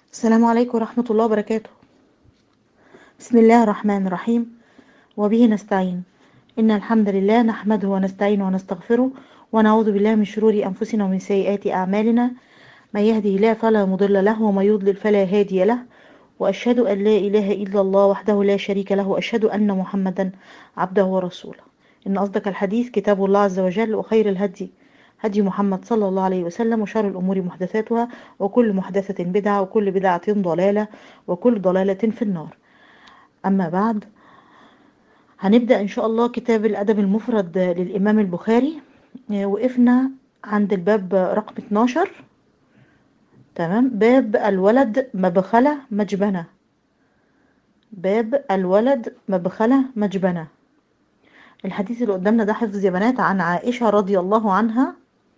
السلام عليكم ورحمة الله وبركاته بسم الله الرحمن الرحيم وبه نستعين إن الحمد لله نحمده ونستعينه ونستغفره ونعوذ بالله من شرور أنفسنا ومن سيئات أعمالنا من يهده الله فلا مضل له ومن يضلل فلا هادي له وأشهد أن لا إله إلا الله وحده لا شريك له وأشهد أن محمدا عبده ورسوله إن أصدق الحديث كتاب الله عز وجل وخير الهدي هدي محمد صلى الله عليه وسلم وشر الأمور محدثاتها وكل محدثة بدعة وكل بدعة ضلالة وكل ضلالة في النار أما بعد هنبدأ إن شاء الله كتاب الأدب المفرد للإمام البخاري وقفنا عند الباب رقم 12 تمام باب الولد مبخلة مجبنة باب الولد مبخلة مجبنة الحديث اللي قدامنا ده حفظ يا بنات عن عائشة رضي الله عنها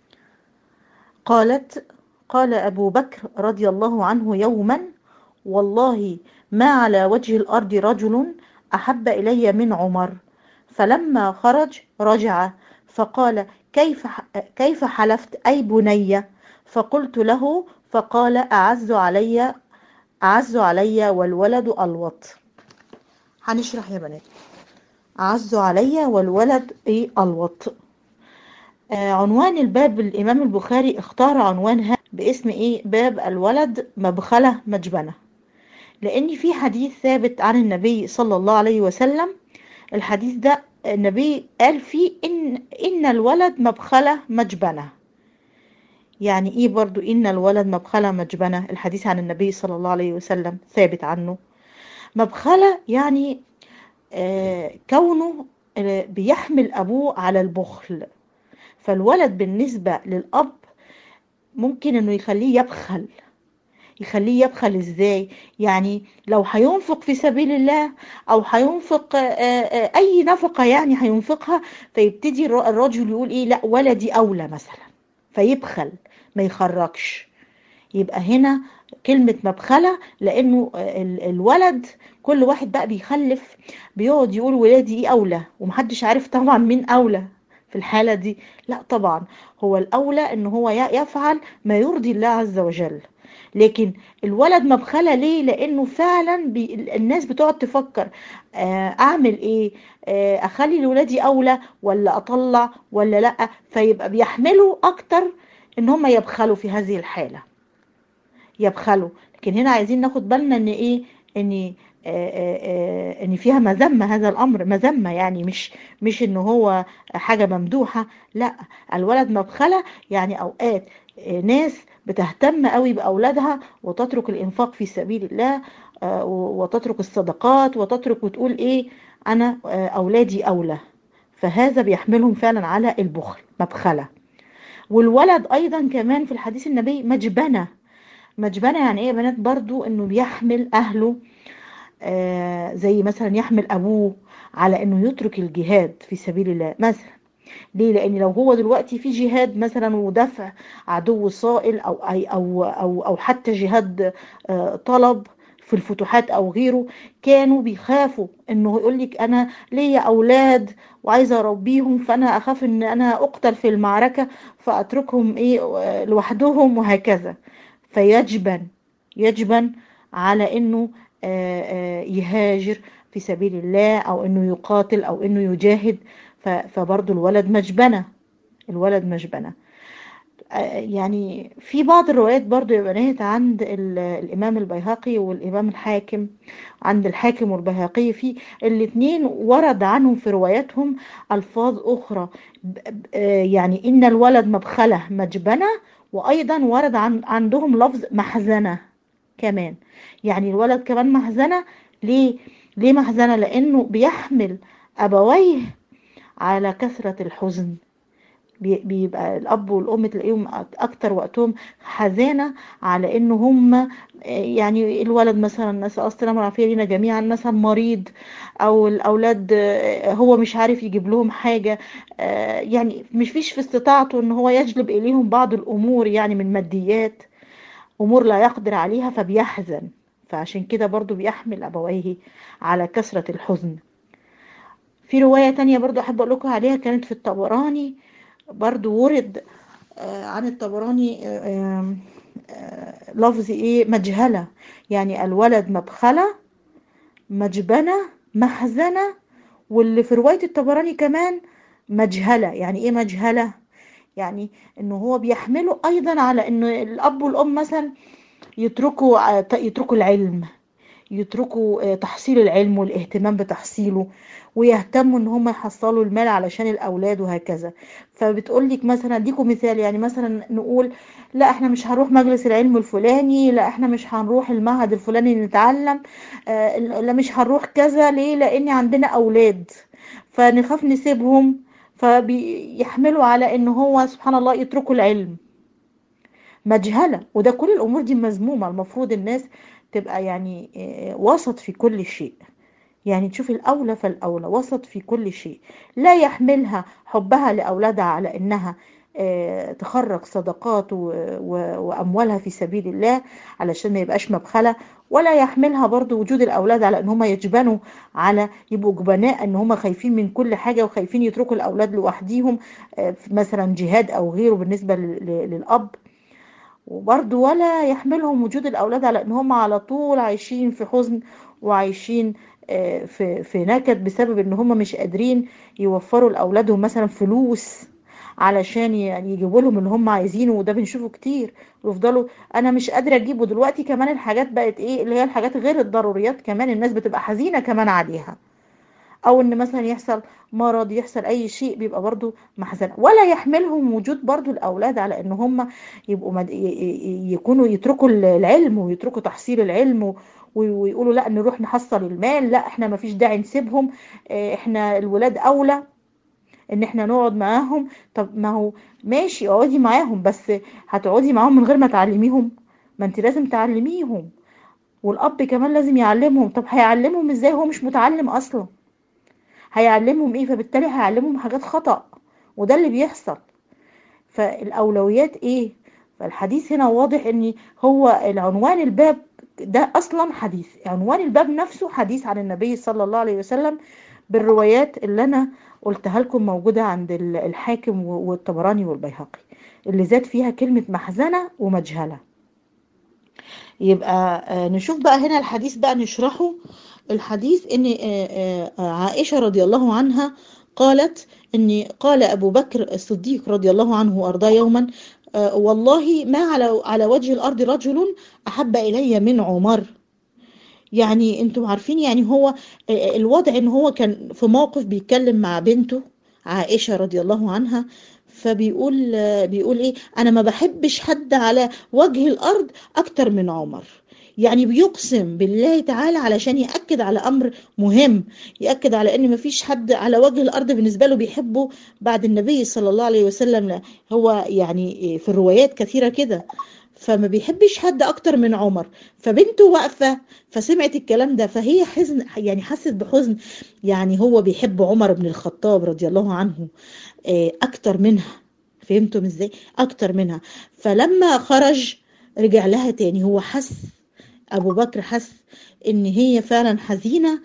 قالت قال أبو بكر رضي الله عنه يوما والله ما على وجه الأرض رجل أحب إلي من عمر فلما خرج رجع فقال كيف كيف حلفت أي بني فقلت له فقال أعز علي أعز علي والولد ألوط هنشرح يا بنات أعز علي والولد إيه ألوط آه عنوان الباب الإمام البخاري اختار عنوانها باسم إيه باب الولد مبخلة مجبنة لأن في حديث ثابت عن النبي صلى الله عليه وسلم الحديث ده النبي قال فيه إن إن الولد مبخلة مجبنة يعني إيه برضو إن الولد مبخلة مجبنة الحديث عن النبي صلى الله عليه وسلم ثابت عنه مبخلة يعني آه كونه آه بيحمل أبوه على البخل فالولد بالنسبة للأب ممكن انه يخليه يبخل يخليه يبخل ازاي يعني لو هينفق في سبيل الله او هينفق اي نفقة يعني هينفقها فيبتدي الرجل يقول ايه لا ولدي اولى مثلا فيبخل ما يخرجش يبقى هنا كلمة مبخلة لانه الولد كل واحد بقى بيخلف بيقعد يقول ولادي ايه اولى ومحدش عارف طبعا مين اولى في الحالة دي لا طبعا هو الأولى ان هو يفعل ما يرضي الله عز وجل لكن الولد مبخلة ليه لانه فعلا بي الناس بتقعد تفكر اعمل ايه اخلي لولادي اولى ولا اطلع ولا لا فيبقى بيحملوا اكتر ان هم يبخلوا في هذه الحالة يبخلوا لكن هنا عايزين ناخد بالنا ان ايه ان ان فيها مذمة هذا الامر مذمة يعني مش مش ان هو حاجة ممدوحة لا الولد مبخلة يعني اوقات ناس بتهتم قوي باولادها وتترك الانفاق في سبيل الله وتترك الصدقات وتترك وتقول ايه انا اولادي اولى فهذا بيحملهم فعلا على البخل مبخلة والولد ايضا كمان في الحديث النبي مجبنة مجبنة يعني ايه يا بنات برضو انه بيحمل اهله آه زي مثلا يحمل ابوه على انه يترك الجهاد في سبيل الله مثلا ليه لان لو هو دلوقتي في جهاد مثلا ودفع عدو صائل او أي او او او حتى جهاد آه طلب في الفتوحات او غيره كانوا بيخافوا انه يقول لك انا ليا اولاد وعايزه اربيهم فانا اخاف ان انا اقتل في المعركه فاتركهم ايه لوحدهم وهكذا فيجبن يجبن على انه يهاجر في سبيل الله او انه يقاتل او انه يجاهد فبرضه الولد مجبنة الولد مجبنة يعني في بعض الروايات برضو يا بنات عند الامام البيهقي والامام الحاكم عند الحاكم والبيهقي في الاثنين ورد عنهم في رواياتهم الفاظ اخرى يعني ان الولد مبخله مجبنه وايضا ورد عن عندهم لفظ محزنه كمان يعني الولد كمان محزنة ليه ليه محزنة لانه بيحمل ابويه على كثرة الحزن بيبقى الاب والام تلاقيهم اكتر وقتهم حزانة على ان هم يعني الولد مثلا نسأل السلامة والعافية لينا جميعا مثلا مريض او الاولاد هو مش عارف يجيب لهم حاجة يعني مش فيش في استطاعته ان هو يجلب اليهم بعض الامور يعني من ماديات امور لا يقدر عليها فبيحزن فعشان كده برضو بيحمل ابويه على كثرة الحزن في رواية تانية برضو احب اقول لكم عليها كانت في الطبراني برضو ورد آه، عن الطبراني آه، آه، لفظ ايه مجهلة يعني الولد مبخلة مجبنة محزنة واللي في رواية الطبراني كمان مجهلة يعني ايه مجهلة يعني انه هو بيحمله ايضا على انه الاب والام مثلا يتركوا يتركوا العلم يتركوا تحصيل العلم والاهتمام بتحصيله ويهتموا ان هم يحصلوا المال علشان الاولاد وهكذا فبتقول لك مثلا اديكم مثال يعني مثلا نقول لا احنا مش هنروح مجلس العلم الفلاني لا احنا مش هنروح المعهد الفلاني نتعلم آه لا مش هنروح كذا ليه لان عندنا اولاد فنخاف نسيبهم فبيحملوا على ان هو سبحان الله يتركوا العلم مجهلة وده كل الامور دي مذمومة المفروض الناس تبقى يعني وسط في كل شيء يعني تشوف الأولى فالأولى وسط في كل شيء لا يحملها حبها لأولادها على إنها تخرج صدقات وأموالها في سبيل الله علشان ما يبقاش مبخلة ولا يحملها برضو وجود الأولاد على إن هم يجبنوا على يبقوا جبناء إن هم خايفين من كل حاجة وخايفين يتركوا الأولاد لوحديهم مثلا جهاد أو غيره بالنسبة للأب وبرضه ولا يحملهم وجود الأولاد على إن هم على طول عايشين في حزن وعايشين في في نكد بسبب إن هم مش قادرين يوفروا لأولادهم مثلا فلوس علشان يعني يجيبوا لهم اللي هم عايزينه وده بنشوفه كتير ويفضلوا انا مش قادره اجيبه دلوقتي كمان الحاجات بقت ايه اللي هي الحاجات غير الضروريات كمان الناس بتبقى حزينه كمان عليها او ان مثلا يحصل مرض يحصل اي شيء بيبقى برضو محزن ولا يحملهم وجود برضو الاولاد على ان هم يبقوا مد... يكونوا يتركوا العلم ويتركوا تحصيل العلم ويقولوا لا نروح نحصل المال لا احنا ما فيش داعي نسيبهم احنا الولاد اولى ان احنا نقعد معاهم طب ما هو ماشي اقعدي معاهم بس هتقعدي معاهم من غير ما تعلميهم ما انت لازم تعلميهم والاب كمان لازم يعلمهم طب هيعلمهم ازاي هو مش متعلم اصلا هيعلمهم ايه فبالتالي هيعلمهم حاجات خطأ وده اللي بيحصل فالاولويات ايه فالحديث هنا واضح ان هو العنوان الباب ده اصلا حديث عنوان الباب نفسه حديث عن النبي صلى الله عليه وسلم بالروايات اللي انا قلتها لكم موجودة عند الحاكم والطبراني والبيهقي اللي زاد فيها كلمة محزنة ومجهلة يبقى نشوف بقى هنا الحديث بقى نشرحه الحديث ان عائشة رضي الله عنها قالت ان قال ابو بكر الصديق رضي الله عنه وارضاه يوما والله ما على على وجه الارض رجل احب الي من عمر يعني انتم عارفين يعني هو الوضع ان هو كان في موقف بيتكلم مع بنته عائشة رضي الله عنها فبيقول بيقول ايه انا ما بحبش حد على وجه الارض اكتر من عمر يعني بيقسم بالله تعالى علشان يأكد على أمر مهم يأكد على أن مفيش حد على وجه الأرض بالنسبة له بيحبه بعد النبي صلى الله عليه وسلم هو يعني في الروايات كثيرة كده فما بيحبش حد أكتر من عمر فبنته واقفة فسمعت الكلام ده فهي حزن يعني حست بحزن يعني هو بيحب عمر بن الخطاب رضي الله عنه أكتر منها فهمتم ازاي أكتر منها فلما خرج رجع لها تاني هو حس ابو بكر حس ان هي فعلا حزينه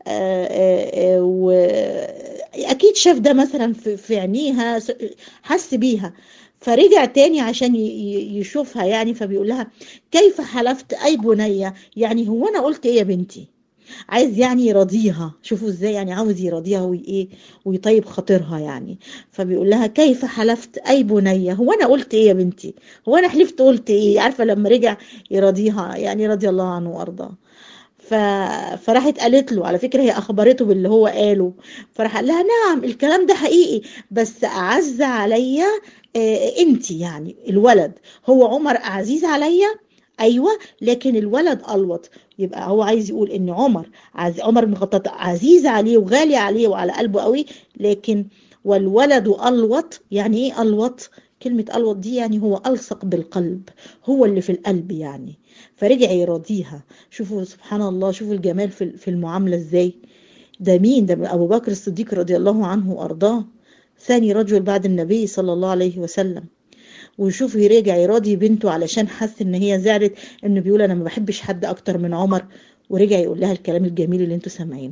واكيد شاف ده مثلا في عينيها حس بيها فرجع تاني عشان يشوفها يعني فبيقول لها كيف حلفت اي بنيه يعني هو انا قلت ايه يا بنتي عايز يعني يرضيها شوفوا ازاي يعني عاوز يرضيها وايه ويطيب خاطرها يعني فبيقول لها كيف حلفت اي بنيه هو انا قلت ايه يا بنتي هو انا حلفت قلت ايه عارفه لما رجع يرضيها يعني رضي الله عنه وارضاه ف... فراحت قالت له على فكره هي اخبرته باللي هو قاله فراح قال لها نعم الكلام ده حقيقي بس اعز عليا آه انت يعني الولد هو عمر عزيز عليا ايوه لكن الولد الوط يبقى هو عايز يقول ان عمر عز عمر بن الخطاب عزيز عليه وغالي عليه وعلى قلبه قوي لكن والولد الوط يعني ايه الوط كلمة الوط دي يعني هو ألصق بالقلب هو اللي في القلب يعني فرجع يراضيها شوفوا سبحان الله شوفوا الجمال في المعاملة ازاي ده مين ده أبو بكر الصديق رضي الله عنه وأرضاه ثاني رجل بعد النبي صلى الله عليه وسلم ويشوف يرجع يراضي بنته علشان حس ان هي زعلت انه بيقول انا ما بحبش حد اكتر من عمر ورجع يقول لها الكلام الجميل اللي انتوا سامعينه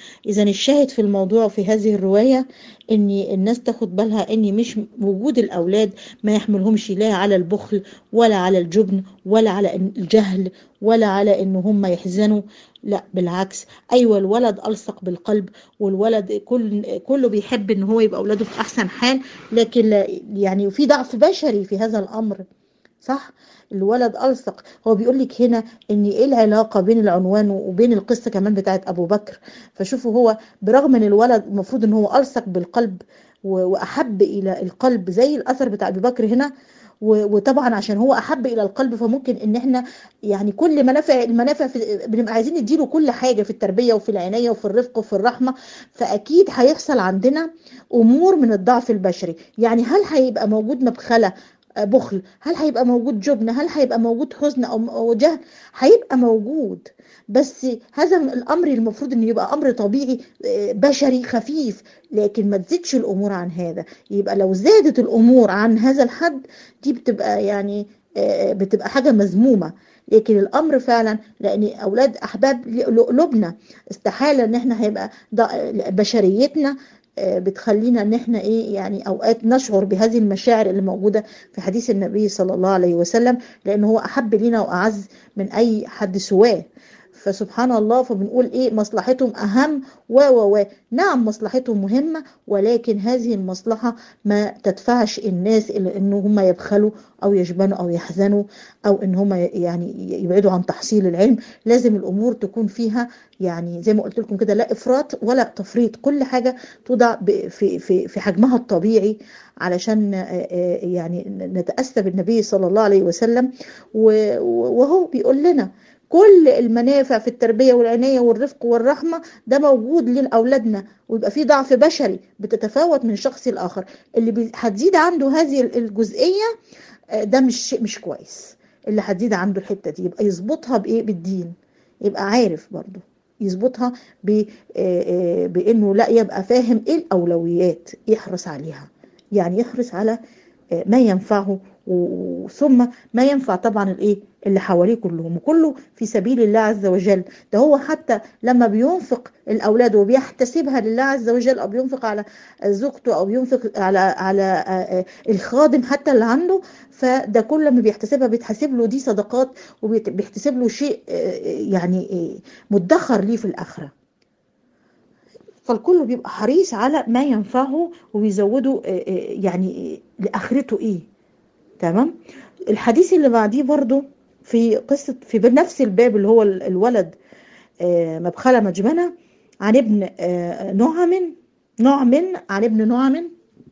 إذا الشاهد في الموضوع في هذه الرواية إن الناس تاخد بالها إن مش وجود الأولاد ما يحملهمش لا على البخل ولا على الجبن ولا على الجهل ولا على إن هم يحزنوا لا بالعكس أيوة الولد ألصق بالقلب والولد كل كله بيحب إن هو يبقى أولاده في أحسن حال لكن لا- يعني في ضعف بشري في هذا الأمر صح الولد ألصق هو بيقول لك هنا ان ايه العلاقه بين العنوان وبين القصه كمان بتاعت ابو بكر فشوفوا هو برغم ان الولد المفروض ان هو ألصق بالقلب و- واحب الى القلب زي الاثر بتاع ابي بكر هنا و- وطبعا عشان هو احب الى القلب فممكن ان احنا يعني كل منافع المنافع في بنبقى عايزين نديله كل حاجه في التربيه وفي العنايه وفي الرفق وفي الرحمه فاكيد هيحصل عندنا امور من الضعف البشري يعني هل هيبقى موجود مبخله بخل هل هيبقى موجود جبن هل هيبقى موجود حزن او أو جهل هيبقى موجود بس هذا الامر المفروض انه يبقى امر طبيعي آه، بشري خفيف لكن ما تزيدش الامور عن هذا يبقى لو زادت الامور عن هذا الحد دي بتبقى يعني آه، بتبقى حاجه مذمومه لكن الامر فعلا لان اولاد احباب لبنى استحاله ان احنا هيبقى ض- بشريتنا آه، بتخلينا ان احنا ايه يعني اوقات نشعر بهذه المشاعر اللي موجوده في حديث النبي صلى الله عليه وسلم لان هو احب لنا واعز من اي حد سواه فسبحان الله فبنقول ايه مصلحتهم اهم و و و نعم مصلحتهم مهمه ولكن هذه المصلحه ما تدفعش الناس الى ان هم يبخلوا او يجبنوا او يحزنوا او ان هم يعني يبعدوا عن تحصيل العلم لازم الامور تكون فيها يعني زي ما قلت لكم كده لا افراط ولا تفريط كل حاجه توضع ب- في في في حجمها الطبيعي علشان آه، آه، يعني نتاسى بالنبي صلى الله عليه وسلم و- وهو بيقول لنا كل المنافع في التربية والعناية والرفق والرحمة ده موجود لأولادنا ويبقى في ضعف بشري بتتفاوت من شخص لآخر اللي بي- هتزيد عنده هذه الجزئية آه، ده مش شيء مش كويس اللي هتزيد عنده الحتة دي يبقى يظبطها بإيه بالدين يبقى عارف برضه يظبطها ب- آه، آه، بانه لا يبقى فاهم ايه الاولويات يحرص عليها يعني يحرص على آه، ما ينفعه و- ثم ما ينفع طبعا الايه اللي حواليه كلهم وكله في سبيل الله عز وجل ده هو حتى لما بينفق الاولاد وبيحتسبها لله عز وجل او بينفق على زوجته او بينفق على على آه، آه، الخادم حتى اللي عنده فده كل ما بيحتسبها بيتحسب له دي صدقات وبيحتسب له شيء آه، يعني آه، مدخر ليه في الآخرة فالكل بيبقى حريص على ما ينفعه وبيزوده آه، آه، يعني آه، لآخرته إيه تمام الحديث اللي بعديه برضو في قصة في نفس الباب اللي هو ال- الولد آه، مبخلة مجمنة عن ابن آه، نعم نعم عن ابن نعم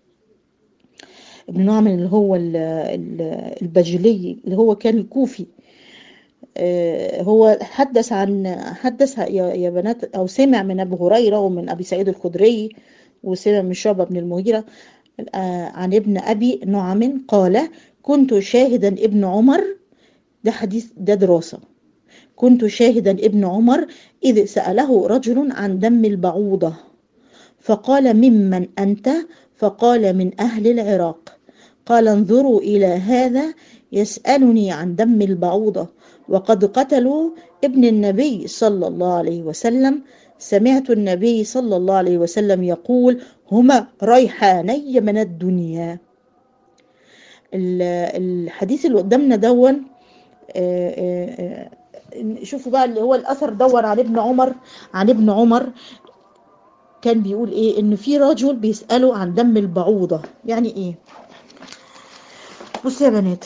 ابن نعم اللي هو ال- ال- البجلي اللي هو كان الكوفي آه، هو حدث عن حدث يا يا بنات او سمع من ابي هريره ومن ابي سعيد الخدري وسمع من شعبه بن المغيره آه، عن ابن ابي نعم قال كنت شاهدا ابن عمر ده حديث ده دراسه كنت شاهدا ابن عمر اذ ساله رجل عن دم البعوضه فقال ممن انت فقال من اهل العراق قال انظروا الى هذا يسالني عن دم البعوضه وقد قتلوا ابن النبي صلى الله عليه وسلم سمعت النبي صلى الله عليه وسلم يقول هما ريحاني من الدنيا ال- الحديث اللي قدامنا دون آه، آه، آه، شوفوا بقى اللي هو الاثر دون عن ابن عمر عن ابن عمر كان بيقول ايه ان في رجل بيساله عن دم البعوضه يعني ايه بصوا يا بنات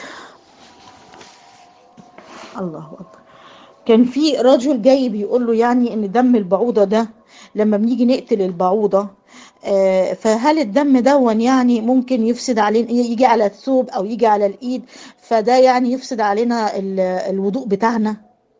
الله اكبر كان في رجل جاي بيقول له يعني ان دم البعوضه ده لما بنيجي نقتل البعوضه آه، فهل الدم دون يعني ممكن يفسد علينا يجي على الثوب او يجي على الايد فده يعني يفسد علينا ال- الوضوء بتاعنا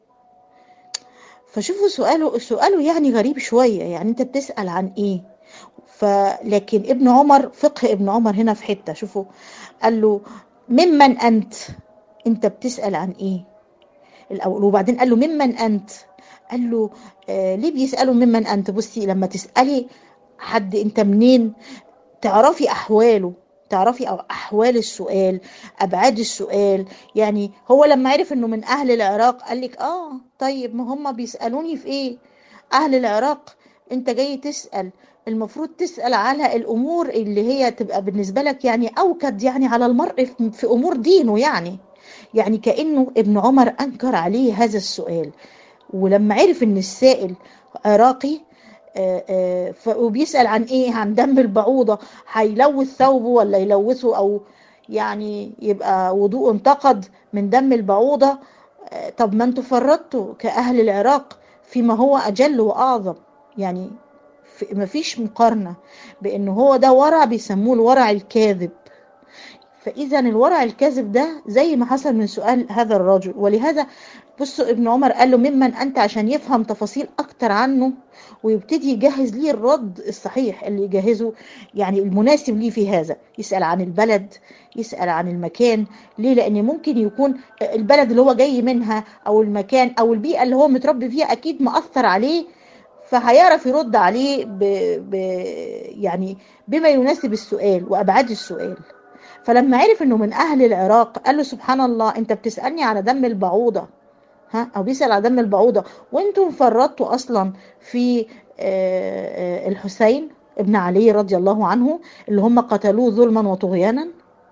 فشوفوا سؤاله سؤاله يعني غريب شويه يعني انت بتسأل عن ايه فلكن ابن عمر فقه ابن عمر هنا في حته شوفوا قال له ممن انت انت بتسأل عن ايه الاول وبعدين قال له ممن انت قال له آه ليه بيسالوا ممن انت بصي لما تسالي حد انت منين تعرفي احواله تعرفي أو احوال السؤال ابعاد السؤال يعني هو لما عرف انه من اهل العراق قال لك اه طيب ما هم بيسالوني في ايه اهل العراق انت جاي تسأل المفروض تسأل على الأمور اللي هي تبقى بالنسبة لك يعني أوكد يعني على المرء في- في أمور دينه يعني يعني كأنه ابن عمر أنكر عليه هذا السؤال ولما عرف ان السائل عراقي آه، آه، ف- وبيسأل عن ايه عن دم البعوضة هيلوث ثوبه ولا يلوثه او يعني يبقى وضوء انتقد من دم البعوضة آه، طب ما انتوا فرطتوا كأهل العراق فيما هو أجل وأعظم يعني في- مفيش مقارنة بأنه هو ده ورع بيسموه الورع الكاذب فإذا الورع الكاذب ده زي ما حصل من سؤال هذا الرجل ولهذا بصوا ابن عمر قال له ممن أنت عشان يفهم تفاصيل أكتر عنه ويبتدي يجهز ليه الرد الصحيح اللي يجهزه يعني المناسب ليه في هذا يسأل عن البلد يسأل عن المكان ليه لأن ممكن يكون البلد اللي هو جاي منها أو المكان أو البيئة اللي هو متربي فيها أكيد مأثر عليه فهيعرف يرد عليه ب... ب... يعني بما يناسب السؤال وأبعاد السؤال فلما عرف انه من اهل العراق قال له سبحان الله انت بتسالني على دم البعوضه ها او بيسال على دم البعوضه وانتم فرطتوا اصلا في آه، آه، الحسين ابن علي رضي الله عنه اللي هم قتلوه ظلما وطغيانا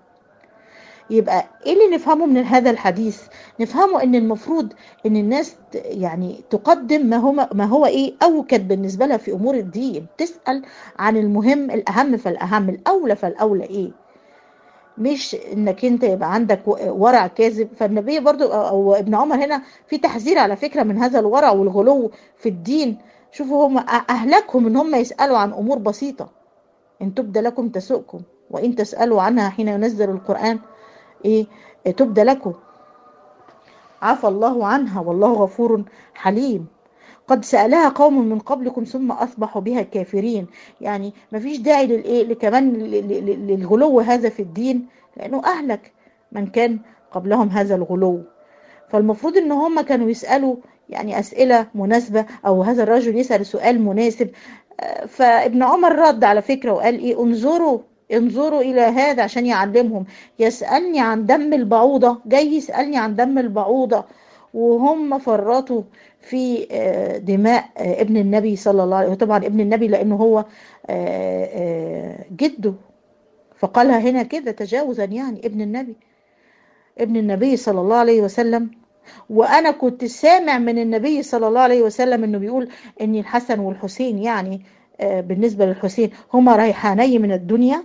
يبقى ايه اللي نفهمه من هذا الحديث نفهمه ان المفروض ان الناس ت- يعني تقدم ما هو ما هو ايه اوكد بالنسبه لها في امور الدين تسال عن المهم الاهم فالاهم الاولى فالاولى ايه مش انك انت يبقى عندك و- ورع كاذب فالنبي برضو او أو ابن عمر هنا في تحذير على فكرة من هذا الورع والغلو في الدين شوفوا هم أ- اهلكهم ان هم يسألوا عن امور بسيطة ان تبدى لكم تسؤكم وان تسألوا عنها حين ينزل القرآن ايه تبدى لكم عفى الله عنها والله غفور حليم قد سألها قوم من قبلكم ثم أصبحوا بها كافرين يعني مفيش داعي للإيه لكمان ل- ل- ل- للغلو هذا في الدين لأنه أهلك من كان قبلهم هذا الغلو فالمفروض إن هم كانوا يسألوا يعني أسئلة مناسبة أو هذا الرجل يسأل سؤال مناسب آه، فابن عمر رد على فكرة وقال إيه انظروا انظروا إلى هذا عشان يعلمهم يسألني عن دم البعوضة جاي يسألني عن دم البعوضة وهم فرطوا في آه، دماء آه، ابن النبي صلى الله عليه وسلم طبعا ابن النبي لأنه هو آه، آه، جده فقالها هنا كده تجاوزا يعني ابن النبي ابن النبي صلى الله عليه وسلم وانا كنت سامع من النبي صلى الله عليه وسلم انه بيقول ان الحسن والحسين يعني آه، بالنسبة للحسين هما ريحاني من الدنيا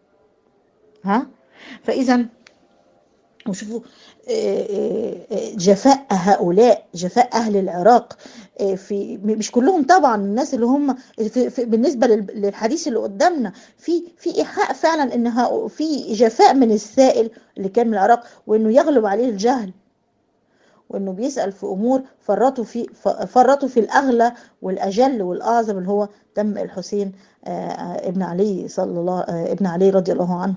ها فاذا وشوفوا آه، آه، آه، جفاء هؤلاء جفاء أهل العراق آه، في مش كلهم طبعا الناس اللي هم في في بالنسبة لل- للحديث اللي قدامنا في في إيحاء فعلا إن هؤ- في جفاء من السائل اللي كان من العراق وإنه يغلب عليه الجهل وإنه بيسأل في أمور فرطوا في ف- فرطوا في الأغلى والأجل والأعظم اللي هو دم الحسين آه، آه، ابن علي صلى الله آه، ابن علي رضي الله عنه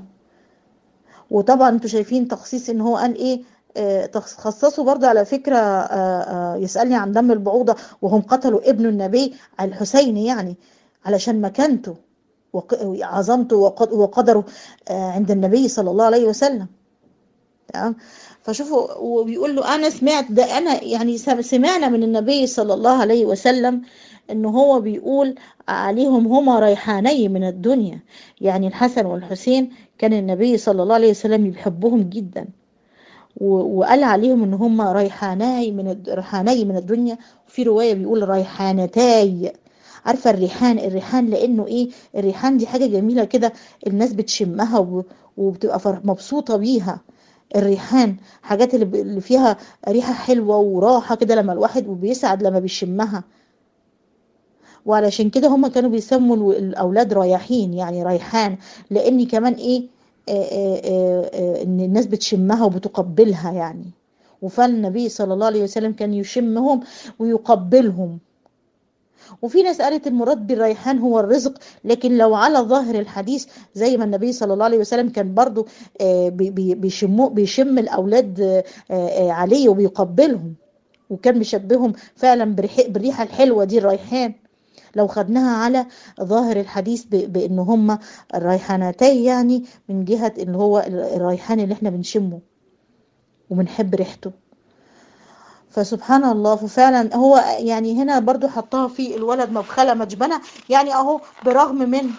وطبعا انتوا شايفين تخصيص ان هو قال ايه آه، تخ- خصصوا برضه على فكرة آه، آه، يسألني عن دم البعوضة وهم قتلوا ابن النبي الحسين يعني علشان مكانته وق- وعظمته وق- وقدره آه، عند النبي صلى الله عليه وسلم تمام فشوفوا وبيقول له انا سمعت ده انا يعني سم- سمعنا من النبي صلى الله عليه وسلم ان هو بيقول عليهم هما ريحاني من الدنيا يعني الحسن والحسين كان النبي صلى الله عليه وسلم يحبهم جدا و- وقال عليهم ان هما ريحاني من الد- ريحاني من الدنيا وفي رواية بيقول ريحانتاي عارفة الريحان الريحان لانه ايه الريحان دي حاجة جميلة كده الناس بتشمها وب- وبتبقى فر- مبسوطة بيها الريحان حاجات اللي ب- اللي فيها ريحة حلوة وراحة كده لما الواحد وبيسعد لما بيشمها وعلشان كده هم كانوا بيسموا الو- الأولاد رياحين يعني ريحان لأن كمان إيه آه، آه، آه، آه، إن الناس بتشمها وبتقبلها يعني وفعلا النبي صلى الله عليه وسلم كان يشمهم ويقبلهم وفي ناس قالت المراد بالريحان هو الرزق لكن لو على ظاهر الحديث زي ما النبي صلى الله عليه وسلم كان برضو آه، بي- بي- بيشمو بيشم الأولاد آه، آه، عليه وبيقبلهم وكان مشبههم فعلا بريح- بالريحة الحلوة دي الريحان لو خدناها على ظاهر الحديث ب- بان هما الريحانتين يعني من جهة اللي هو الريحان اللي احنا بنشمه وبنحب ريحته فسبحان الله ففعلا هو يعني هنا برضو حطها في الولد مبخلة مجبنة يعني اهو برغم من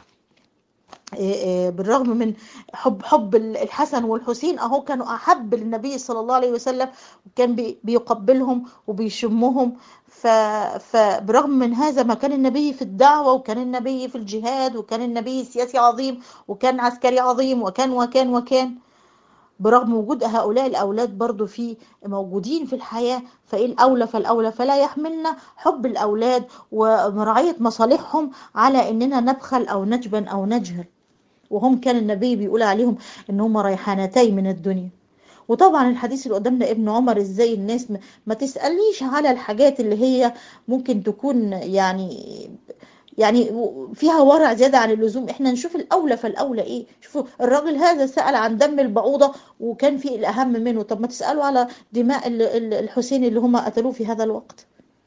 بالرغم من حب حب الحسن والحسين اهو كانوا احب للنبي صلى الله عليه وسلم وكان بيقبلهم وبيشمهم فبرغم من هذا ما كان النبي في الدعوة وكان النبي في الجهاد وكان النبي سياسي عظيم وكان عسكري عظيم وكان وكان وكان برغم وجود هؤلاء الأولاد برضو في موجودين في الحياة فإيه الأولى فالأولى فلا يحملنا حب الأولاد ومراعية مصالحهم على إننا نبخل أو نجبن أو نجهل وهم كان النبي بيقول عليهم إن هم ريحانتي من الدنيا وطبعا الحديث اللي قدامنا ابن عمر ازاي الناس ما تسألنيش على الحاجات اللي هي ممكن تكون يعني يعني فيها ورع زيادة عن اللزوم احنا نشوف الأولى فالأولى ايه شوفوا الراجل هذا سأل عن دم البعوضة وكان في الأهم منه طب ما تسألوا على دماء الحسين اللي هم قتلوه في هذا الوقت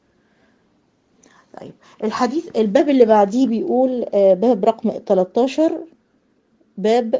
طيب الحديث الباب اللي بعديه بيقول باب رقم 13 باب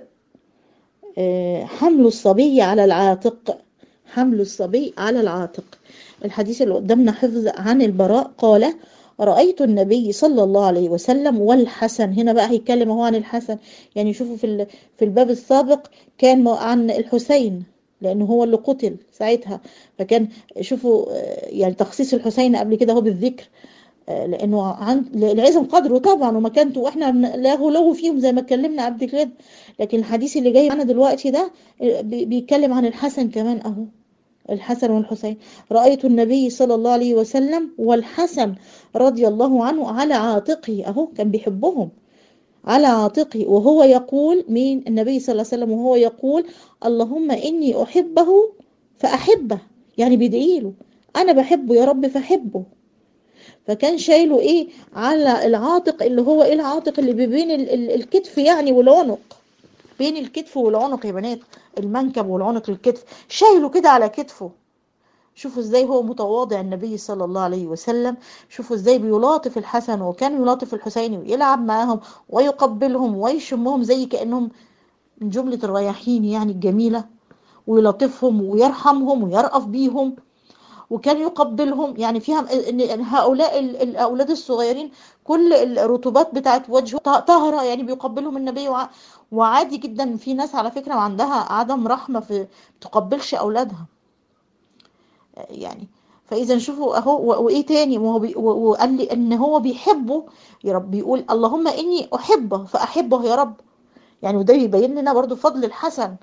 حمل الصبي على العاتق حمل الصبي على العاتق الحديث اللي قدامنا حفظ عن البراء قال رأيت النبي صلى الله عليه وسلم والحسن هنا بقى هيتكلم هو عن الحسن يعني شوفوا في في الباب السابق كان عن الحسين لأنه هو اللي قتل ساعتها فكان شوفوا يعني تخصيص الحسين قبل كده هو بالذكر لانه عن العزم قدره طبعا ومكانته واحنا له له فيهم زي ما اتكلمنا قبل كده لكن الحديث اللي جاي معانا دلوقتي ده بيتكلم عن الحسن كمان اهو الحسن والحسين رأيت النبي صلى الله عليه وسلم والحسن رضي الله عنه على عاتقه اهو كان بيحبهم على عاتقه وهو يقول مين النبي صلى الله عليه وسلم وهو يقول اللهم إني أحبه فأحبه يعني بيدعي له أنا بحبه يا رب فأحبه فكان شايله ايه على العاتق اللي هو ايه العاتق اللي بين الكتف يعني والعنق بين الكتف والعنق يا بنات المنكب والعنق الكتف شايله كده على كتفه شوفوا ازاي هو متواضع النبي صلى الله عليه وسلم شوفوا ازاي بيلاطف الحسن وكان يلاطف الحسين ويلعب معاهم ويقبلهم ويشمهم زي كأنهم من جملة الرياحين يعني الجميلة ويلاطفهم ويرحمهم ويرأف بيهم وكان يقبلهم يعني فيها ان هؤلاء الاولاد الصغيرين كل الرطوبات بتاعت وجهه طاهره يعني بيقبلهم النبي وعادي جدا في ناس على فكره عندها عدم رحمه في تقبلش اولادها يعني فاذا شوفوا اهو وايه تاني وهو وقال لي ان هو بيحبه يا رب بيقول اللهم اني احبه فاحبه يا رب يعني وده يبين لنا برضو فضل الحسن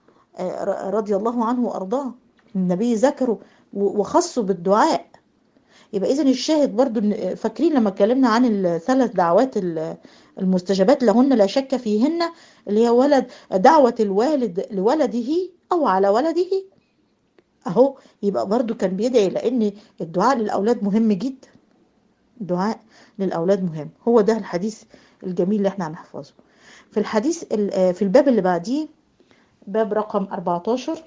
رضي الله عنه وارضاه النبي ذكره وخصه بالدعاء يبقى اذا الشاهد برضو فاكرين لما اتكلمنا عن الثلاث دعوات المستجابات لهن لا شك فيهن اللي هي ولد دعوة الوالد لولده او على ولده اهو يبقى برضو كان بيدعي لان الدعاء للاولاد مهم جدا الدعاء للاولاد مهم هو ده الحديث الجميل اللي احنا هنحفظه في الحديث في الباب اللي بعديه باب رقم 14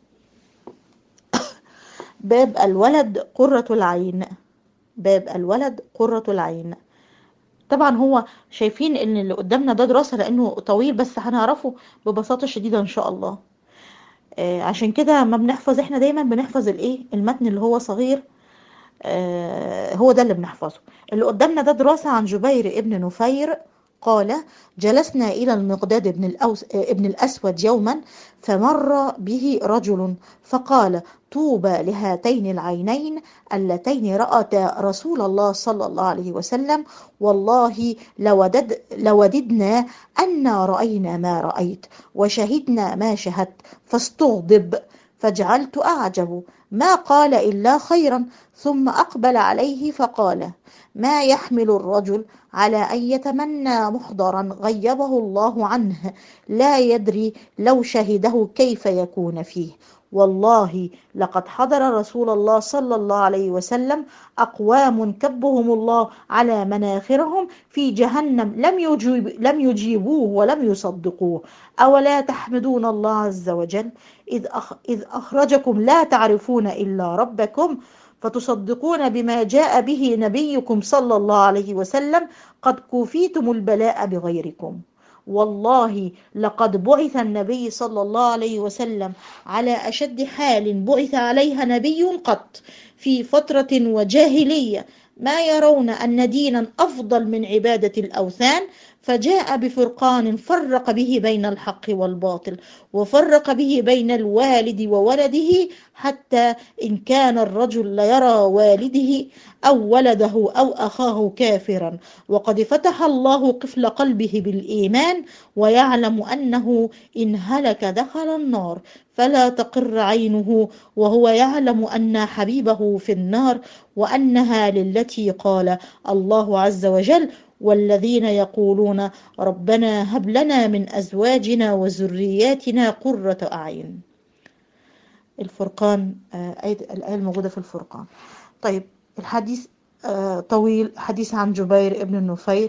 باب الولد قرة العين باب الولد قرة العين طبعا هو شايفين ان اللي قدامنا ده دراسة لانه طويل بس هنعرفه ببساطة شديدة ان شاء الله آه عشان كده ما بنحفظ احنا دايما بنحفظ الايه المتن اللي هو صغير آه هو ده اللي بنحفظه اللي قدامنا ده دراسة عن جبير ابن نفير قال جلسنا إلى المقداد بن, الأوس ابن الأسود يوما فمر به رجل فقال طوبى لهاتين العينين اللتين رأتا رسول الله صلى الله عليه وسلم والله لودد لوددنا أن رأينا ما رأيت وشهدنا ما شهدت فاستغضب فجعلت أعجب ما قال إلا خيرا ثم أقبل عليه فقال ما يحمل الرجل على أن يتمنى محضرا غيبه الله عنه لا يدري لو شهده كيف يكون فيه والله لقد حضر رسول الله صلى الله عليه وسلم أقوام كبهم الله على مناخرهم في جهنم لم, يجيب لم يجيبوه ولم يصدقوه أولا تحمدون الله عز وجل إذ, أخ إذ أخرجكم لا تعرفون إلا ربكم فتصدقون بما جاء به نبيكم صلى الله عليه وسلم قد كوفيتم البلاء بغيركم والله لقد بعث النبي صلى الله عليه وسلم على أشد حال بعث عليها نبي قط في فترة وجاهلية ما يرون أن دينا أفضل من عبادة الأوثان فجاء بفرقان فرق به بين الحق والباطل وفرق به بين الوالد وولده حتى إن كان الرجل ليرى والده أو ولده أو أخاه كافرا وقد فتح الله قفل قلبه بالإيمان ويعلم أنه إن هلك دخل النار فلا تقر عينه وهو يعلم أن حبيبه في النار وأنها للتي قال الله عز وجل والذين يقولون ربنا هب لنا من أزواجنا وذرياتنا قرة أعين الفرقان الآية الموجودة في الفرقان طيب الحديث طويل حديث عن جبير ابن النفير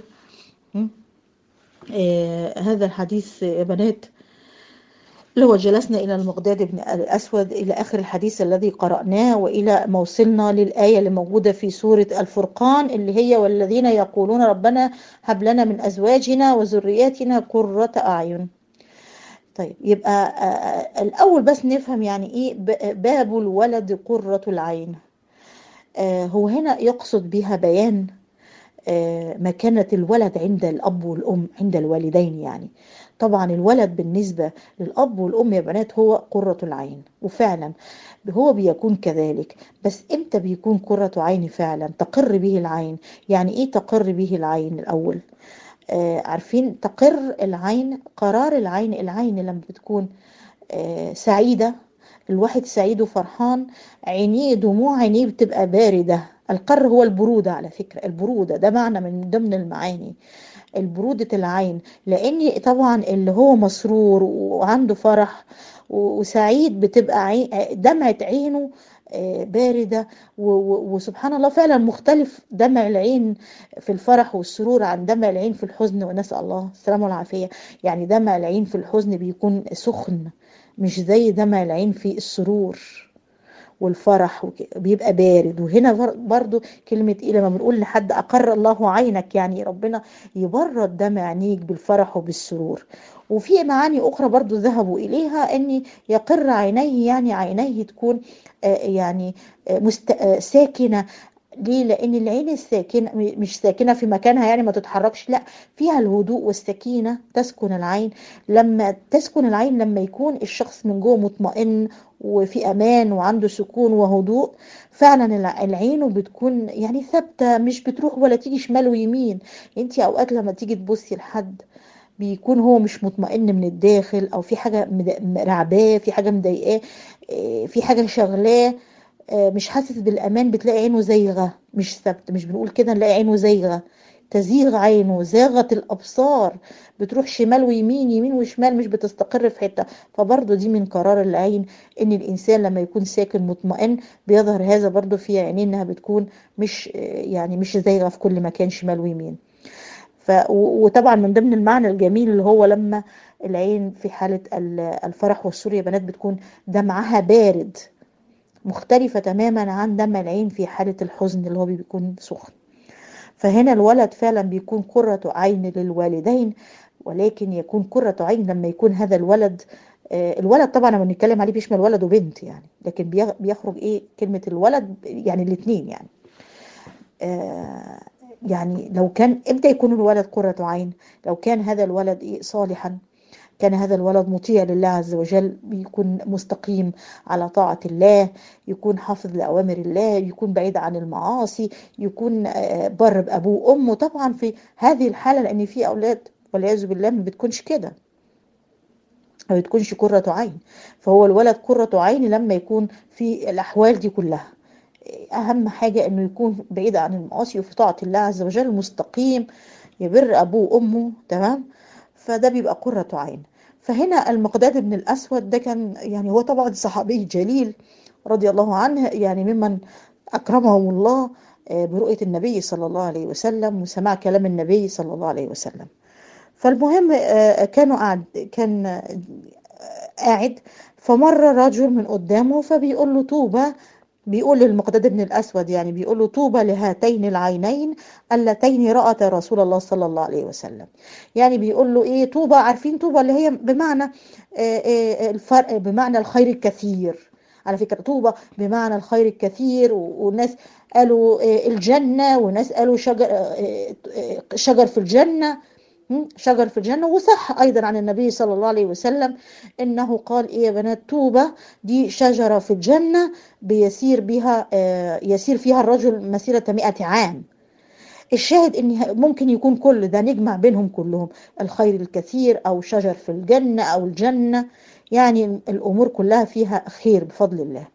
هذا الحديث يا بنات اللي هو جلسنا إلى المقداد بن الأسود إلى آخر الحديث الذي قرأناه وإلى ما وصلنا للآية اللي موجودة في سورة الفرقان اللي هي والذين يقولون ربنا هب لنا من أزواجنا وذرياتنا قرة أعين طيب يبقى الأول بس نفهم يعني إيه باب الولد قرة العين هو هنا يقصد بها بيان مكانة الولد عند الأب والأم عند الوالدين يعني طبعا الولد بالنسبة للأب والأم يا بنات هو قرة العين وفعلا هو بيكون كذلك بس امتى بيكون قرة عين فعلا تقر به العين يعني ايه تقر به العين الأول آه عارفين تقر العين قرار العين العين لما بتكون آه سعيدة الواحد سعيد وفرحان عينيه دموع عينيه بتبقى باردة القر هو البرودة على فكرة البرودة ده معنى من ضمن المعاني البرودة العين لأن طبعا اللي هو مسرور وعنده فرح وسعيد بتبقى عين دمعة عينه باردة وسبحان الله فعلا مختلف دمع العين في الفرح والسرور عن دمع العين في الحزن ونسأل الله السلامة والعافية يعني دمع العين في الحزن بيكون سخن مش زي دمع العين في السرور والفرح بيبقى بارد وهنا برضو كلمة إيه لما بنقول لحد أقر الله عينك يعني ربنا يبرد دمع عينيك بالفرح وبالسرور وفي معاني أخرى برضو ذهبوا إليها أن يقر عينيه يعني عينيه تكون يعني ساكنة ليه لان العين الساكنه مش ساكنه في مكانها يعني ما تتحركش لا فيها الهدوء والسكينه تسكن العين لما تسكن العين لما يكون الشخص من جوه مطمئن وفي امان وعنده سكون وهدوء فعلا العين بتكون يعني ثابته مش بتروح ولا تيجي شمال ويمين انت اوقات لما تيجي تبصي لحد بيكون هو مش مطمئن من الداخل او في حاجه رعباه في حاجه مضايقاه في حاجه شغلاه مش حاسس بالامان بتلاقي عينه زايغه مش ثابته مش بنقول كده نلاقي عينه زايغه تزيغ عينه زاغت الابصار بتروح شمال ويمين يمين وشمال مش بتستقر في حته فبرضه دي من قرار العين ان الانسان لما يكون ساكن مطمئن بيظهر هذا برضه في عينيه انها بتكون مش يعني مش زايغه في كل مكان شمال ويمين ف وطبعا من ضمن المعنى الجميل اللي هو لما العين في حاله الفرح والسرور يا بنات بتكون دمعها بارد مختلفة تماما عن دمع العين في حالة الحزن اللي هو بيكون سخن فهنا الولد فعلا بيكون قرة عين للوالدين ولكن يكون قرة عين لما يكون هذا الولد الولد طبعا لما بنتكلم عليه بيشمل ولد وبنت يعني لكن بيخرج ايه كلمة الولد يعني الاثنين يعني يعني لو كان امتى يكون الولد قرة عين لو كان هذا الولد ايه صالحا كان هذا الولد مطيع لله عز وجل بيكون مستقيم على طاعة الله يكون حافظ لأوامر الله يكون بعيد عن المعاصي يكون بر بأبوه وأمه طبعا في هذه الحالة لأن في أولاد والعياذ بالله ما بتكونش كده ما بتكونش قرة عين فهو الولد قرة عين لما يكون في الأحوال دي كلها أهم حاجة إنه يكون بعيد عن المعاصي وفي طاعة الله عز وجل مستقيم يبر أبوه وأمه تمام فده بيبقى قرة عين فهنا المقداد بن الأسود ده كان يعني هو طبعا صحابي جليل رضي الله عنه يعني ممن أكرمهم الله برؤية النبي صلى الله عليه وسلم وسماع كلام النبي صلى الله عليه وسلم فالمهم كانوا قاعد كان قاعد فمر رجل من قدامه فبيقول له طوبى بيقول للمقداد بن الأسود يعني بيقول له طوبى لهاتين العينين اللتين رأتا رسول الله صلى الله عليه وسلم يعني بيقول له إيه طوبى عارفين طوبى اللي هي بمعنى آه، آه، الفرق بمعنى الخير الكثير على فكرة طوبى بمعنى الخير الكثير و- والناس قالوا آه، الجنة وناس قالوا شجر آه، آه، شجر في الجنة مم، شجر في الجنة وصح أيضا عن النبي صلى الله عليه وسلم إنه قال إيه يا بنات طوبى دي شجرة في الجنة بيسير بها آه، يسير فيها الرجل مسيرة مئة عام الشاهد ان ممكن يكون كل ده نجمع بينهم كلهم الخير الكثير او شجر في الجنة او الجنة يعني الامور كلها فيها خير بفضل الله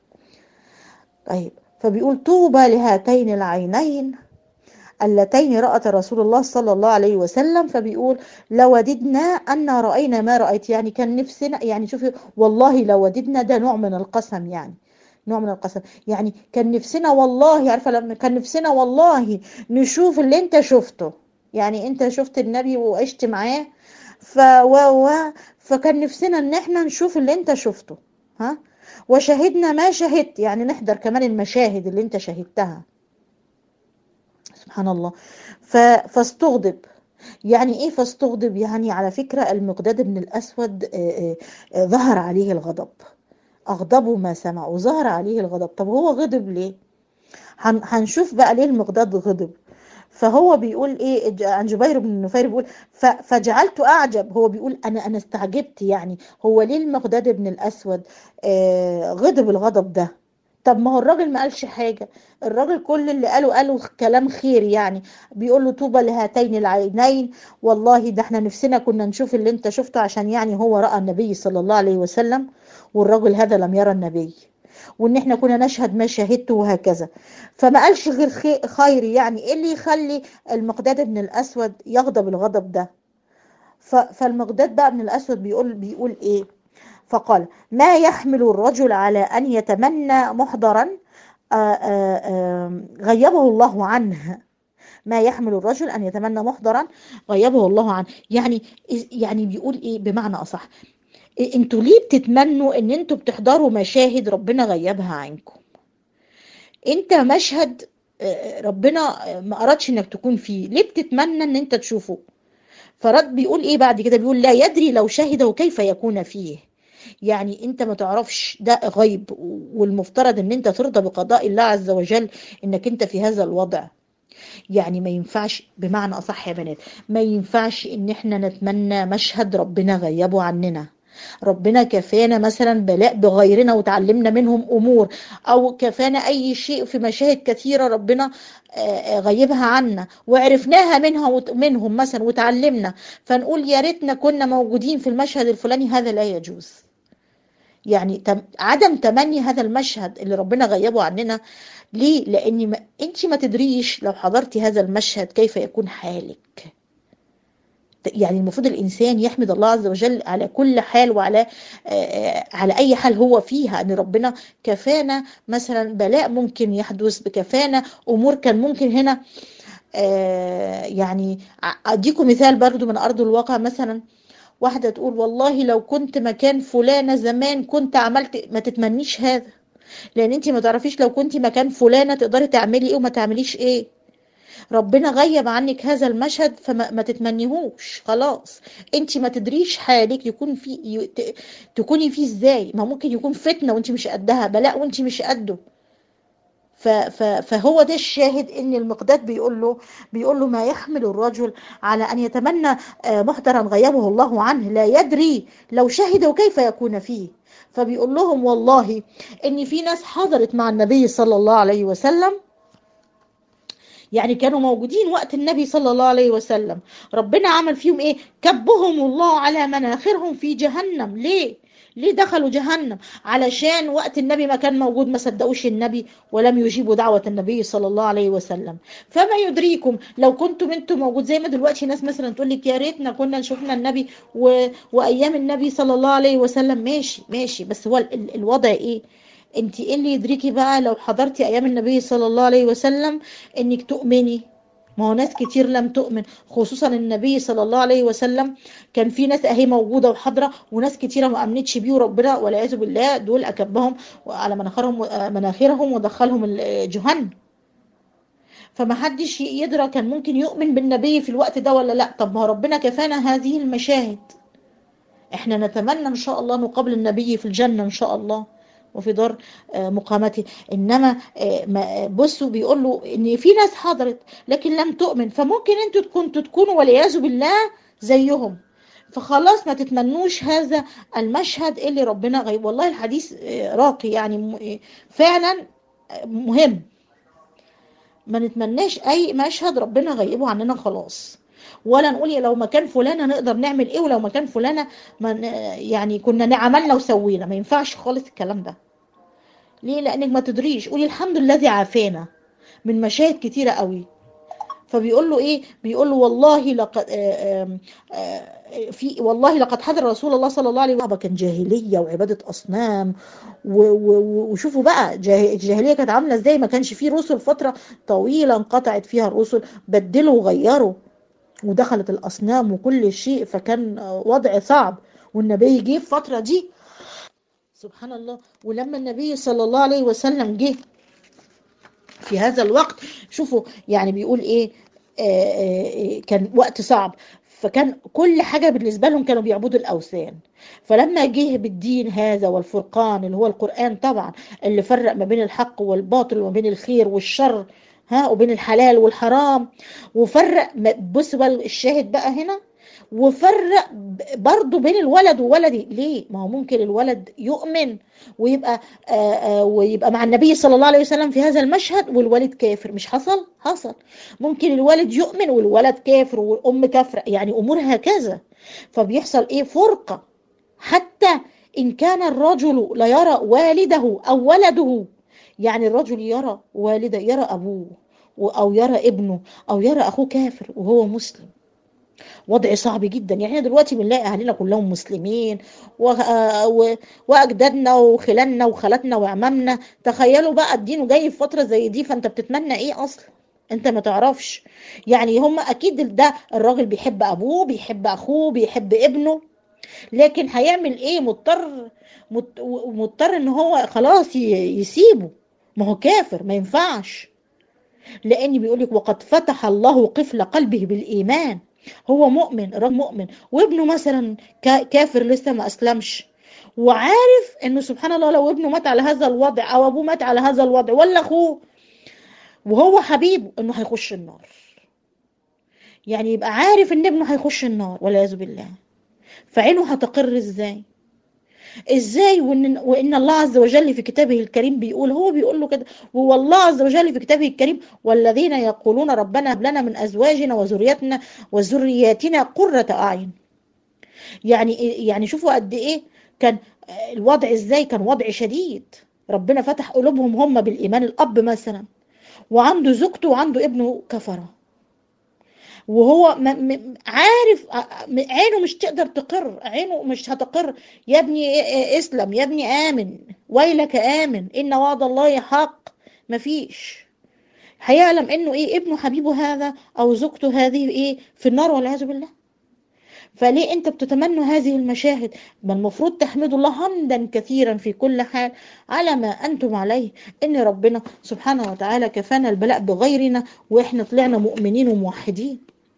طيب فبيقول طوبى لهاتين العينين اللتين رأت رسول الله صلى الله عليه وسلم فبيقول لوددنا أن رأينا ما رأيت يعني كان نفسنا يعني شوفي والله لوددنا ده نوع من القسم يعني نوع من القسم يعني كان نفسنا والله عارفة لما كان نفسنا والله نشوف اللي انت شفته يعني انت شفت النبي وعشت معاه ف و و فكان نفسنا ان احنا نشوف اللي انت شفته ها وشهدنا ما شهدت يعني نحضر كمان المشاهد اللي انت شهدتها سبحان الله ف... فاستغضب يعني ايه فاستغضب يعني على فكرة المقداد بن الأسود آه، آه، آه، ظهر عليه الغضب أغضبه ما سمع وظهر عليه الغضب طب هو غضب ليه هن... هنشوف بقى ليه المقداد غضب فهو بيقول ايه ج- عن جبير بن نفير بيقول ف... فجعلت اعجب هو بيقول انا انا استعجبت يعني هو ليه المقداد بن الاسود آه غضب الغضب ده طب ما هو الراجل ما قالش حاجة الراجل كل اللي قاله قاله كلام خير يعني بيقول له طوبى لهاتين العينين والله ده احنا نفسنا كنا نشوف اللي انت شفته عشان يعني هو رأى النبي صلى الله عليه وسلم والراجل هذا لم يرى النبي وان احنا كنا نشهد ما شهدته وهكذا فما قالش غير خي- خير يعني ايه اللي يخلي المقداد بن الاسود يغضب الغضب ده ف- فالمقداد بقى بن الاسود بيقول بيقول ايه فقال ما يحمل الرجل على ان يتمنى محضرا آه، آه، آه، غيبه الله عنه ما يحمل الرجل ان يتمنى محضرا غيبه الله عنه يعني يعني بيقول ايه بمعنى اصح إيه انتوا ليه بتتمنوا ان انتوا بتحضروا مشاهد ربنا غيبها عنكم انت مشهد آه، ربنا آه، ما أردش انك تكون فيه ليه بتتمنى ان انت تشوفه فرد بيقول ايه بعد كده بيقول لا يدري لو شهده كيف يكون فيه يعني انت ما تعرفش ده غيب والمفترض ان انت ترضى بقضاء الله عز وجل انك انت في هذا الوضع يعني ما ينفعش بمعنى اصح يا بنات ما ينفعش ان احنا نتمنى مشهد ربنا غيبه عننا ربنا كفانا مثلا بلاء بغيرنا وتعلمنا منهم امور او كفانا اي شيء في مشاهد كثيره ربنا آه، آه، غيبها عنا وعرفناها منها وت- منهم مثلا وتعلمنا فنقول يا ريتنا كنا موجودين في المشهد الفلاني هذا لا يجوز يعني تم عدم تمني هذا المشهد اللي ربنا غيبه عننا ليه لان ما انت ما تدريش لو حضرتي هذا المشهد كيف يكون حالك يعني المفروض الإنسان يحمد الله عز وجل على كل حال وعلى آه، على أي حال هو فيها أن ربنا كفانا مثلا بلاء ممكن يحدث بكفانا أمور كان ممكن هنا آه، يعني ع- أديكم مثال برضو من أرض الواقع مثلا واحدة تقول والله لو كنت مكان فلانة زمان كنت عملت ما تتمنيش هذا لأن أنت ما تعرفيش لو كنت مكان فلانة تقدري تعملي إيه وما تعمليش إيه ربنا غيب عنك هذا المشهد فما ما تتمنيهوش خلاص انت ما تدريش حالك يكون في ي- ت- تكوني فيه ازاي ما ممكن يكون فتنة وانت مش قدها بلاء وانت مش قده ف ف فهو ده الشاهد ان المقداد بيقول له بيقول له ما يحمل الرجل على ان يتمنى آه، محضرا غيبه الله عنه لا يدري لو شهد كيف يكون فيه فبيقول لهم والله ان في ناس حضرت مع النبي صلى الله عليه وسلم يعني كانوا موجودين وقت النبي صلى الله عليه وسلم ربنا عمل فيهم ايه كبهم الله على مناخرهم في جهنم ليه ليه دخلوا جهنم علشان وقت النبي ما كان موجود ما صدقوش النبي ولم يجيبوا دعوة النبي صلى الله عليه وسلم فما يدريكم لو كنتم انتم موجود زي ما دلوقتي ناس مثلا تقول لك يا ريتنا كنا شفنا النبي و... وايام النبي صلى الله عليه وسلم ماشي ماشي بس هو ال... ال- الوضع ايه انت ايه اللي يدريكي بقى لو حضرتي ايام النبي صلى الله عليه وسلم انك تؤمني ما هو ناس كتير لم تؤمن خصوصا النبي صلى الله عليه وسلم كان في ناس اهي موجوده وحاضره وناس كتيره ما امنتش بيه وربنا والعياذ بالله دول اكبهم على مناخرهم مناخرهم ودخلهم جهنم فما حدش يدرى كان ممكن يؤمن بالنبي في الوقت ده ولا لا طب ما ربنا كفانا هذه المشاهد احنا نتمنى ان شاء الله نقابل النبي في الجنه ان شاء الله وفي دار مقامته انما بصوا بيقول له ان في ناس حضرت لكن لم تؤمن فممكن انتوا كنتوا تكونوا والعياذ بالله زيهم فخلاص ما تتمنوش هذا المشهد اللي ربنا غيب والله الحديث راقي يعني فعلا مهم ما نتمناش اي مشهد ربنا غيبه عننا خلاص ولا نقول لو مكان فلانة نقدر نعمل ايه ولو مكان فلانة من يعني كنا عملنا وسوينا ما ينفعش خالص الكلام ده ليه لانك ما تدريش قولي الحمد لله الذي عافانا من مشاهد كتيرة قوي فبيقول له ايه بيقول له والله لقد آآ آآ في والله لقد حضر رسول الله صلى الله عليه وسلم كان جاهليه وعباده اصنام وشوفوا بقى الجاهليه كانت عامله ازاي ما كانش فيه رسل فتره طويله انقطعت فيها الرسل بدلوا وغيروا ودخلت الاصنام وكل شيء فكان وضع صعب والنبي جه في الفتره دي سبحان الله ولما النبي صلى الله عليه وسلم جه في هذا الوقت شوفوا يعني بيقول ايه آآ آآ كان وقت صعب فكان كل حاجة بالنسبة لهم كانوا بيعبدوا الأوثان فلما جه بالدين هذا والفرقان اللي هو القرآن طبعا اللي فرق ما بين الحق والباطل وما بين الخير والشر ها وبين الحلال والحرام وفرق بص بقى الشاهد بقى هنا وفرق برضه بين الولد وولدي ليه ما هو ممكن الولد يؤمن ويبقى آآ آآ ويبقى مع النبي صلى الله عليه وسلم في هذا المشهد والولد كافر مش حصل حصل ممكن الولد يؤمن والولد كافر والام كافره يعني امور هكذا فبيحصل ايه فرقه حتى ان كان الرجل لا يرى والده او ولده يعني الرجل يرى والده يرى ابوه او يرى ابنه او يرى اخوه كافر وهو مسلم وضع صعب جدا يعني دلوقتي بنلاقي اهالينا كلهم مسلمين و... و... واجدادنا وخلاننا وخالاتنا وعمامنا تخيلوا بقى الدين جاي في فتره زي دي فانت بتتمنى ايه اصلا انت ما تعرفش يعني هم اكيد ده الراجل بيحب ابوه بيحب اخوه بيحب ابنه لكن هيعمل ايه مضطر مضطر ان هو خلاص يسيبه ما هو كافر ما ينفعش لان بيقول لك وقد فتح الله قفل قلبه بالايمان هو مؤمن الراجل مؤمن وابنه مثلا كافر لسه ما اسلمش وعارف انه سبحان الله لو ابنه مات على هذا الوضع او ابوه مات على هذا الوضع ولا اخوه وهو حبيبه انه هيخش النار يعني يبقى عارف ان ابنه هيخش النار والعياذ بالله فعينه هتقر ازاي ازاي وان وان الله عز وجل في كتابه الكريم بيقول هو بيقول له كده هو الله عز وجل في كتابه الكريم والذين يقولون ربنا هب لنا من ازواجنا وذرياتنا وذرياتنا قرة اعين يعني يعني شوفوا قد ايه كان الوضع ازاي كان وضع شديد ربنا فتح قلوبهم هم بالايمان الاب مثلا وعنده زوجته وعنده ابنه كفره وهو م... م... عارف عينه مش تقدر تقر عينه مش هتقر يا ابني اسلم يا ابني امن ويلك امن ان وعد الله حق مفيش هيعلم انه ايه ابنه حبيبه هذا او زوجته هذه ايه في النار والعياذ بالله فليه انت بتتمنوا هذه المشاهد ما المفروض تحمدوا الله حمدا كثيرا في كل حال على ما انتم عليه ان ربنا سبحانه وتعالى كفانا البلاء بغيرنا واحنا طلعنا مؤمنين وموحدين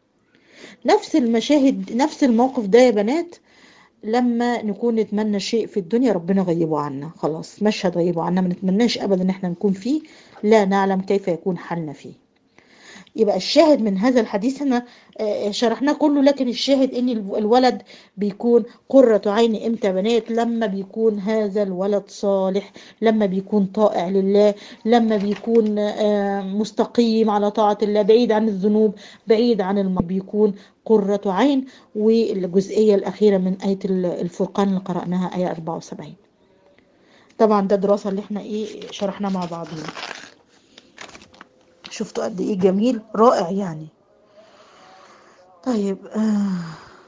نفس المشاهد نفس الموقف ده يا بنات لما نكون نتمنى شيء في الدنيا ربنا غيبه عنا خلاص مشهد غيبه عنا ما نتمناش ابدا ان احنا نكون فيه لا نعلم كيف يكون حالنا فيه يبقى الشاهد من هذا الحديث احنا شرحناه كله لكن الشاهد ان الولد بيكون قرة عين امتى بنات لما بيكون هذا الولد صالح لما بيكون طائع لله لما بيكون مستقيم على طاعة الله بعيد عن الذنوب بعيد عن الم... بيكون قرة عين والجزئية الأخيرة من آية الفرقان اللي قرأناها آية 74 طبعا ده دراسة اللي احنا ايه شرحناه مع بعضنا شفتوا قد ايه جميل رائع يعني طيب آه.